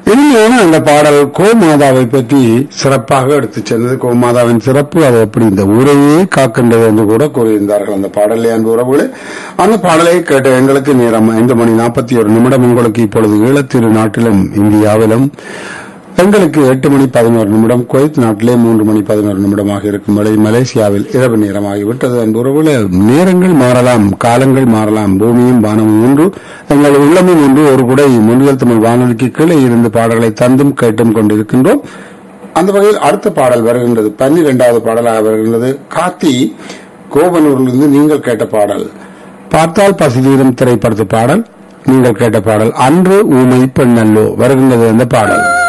இனிமையான அந்த பாடல் கோமாதாவை பற்றி சிறப்பாக எடுத்துச் சென்றது கோமாதாவின் சிறப்பு அது எப்படி இந்த ஊரையே காக்கின்றது என்று கூட கூறியிருந்தார்கள் அந்த பாடலை அன்பு உறவுகளே அந்த பாடலை கேட்ட எங்களுக்கு நேரம் ஐந்து மணி நாற்பத்தி ஒரு நிமிடம் உங்களுக்கு இப்பொழுது ஈழத்திரு நாட்டிலும் இந்தியாவிலும் எங்களுக்கு எட்டு மணி பதினோரு நிமிடம் குவைத் நாட்டிலே மூன்று மணி பதினோரு நிமிடமாக இருக்கும் வரை மலேசியாவில் இரவு நேரமாகிவிட்டது அன்பு உறவுகளே நேரங்கள் மாறலாம் காலங்கள் மாறலாம் பூமியும் வானமும் ஒன்று எங்கள் உள்ளமும் ஒன்று ஒரு கூட முன்னில் தமிழ் வானொலிக்கு கீழே இருந்து பாடல்களை தந்தும் கேட்டும் கொண்டிருக்கின்றோம் அந்த வகையில் அடுத்த பாடல் வருகின்றது பன்னிரெண்டாவது பாடலாக வருகின்றது காத்தி கோபனூரிலிருந்து நீங்கள் கேட்ட பாடல் பார்த்தால் பசிதீரும் திரைப்படத்து பாடல் நீங்கள் கேட்ட பாடல் அன்று ஊமை பெண்ணல்லோ வருகின்றது அந்த பாடல்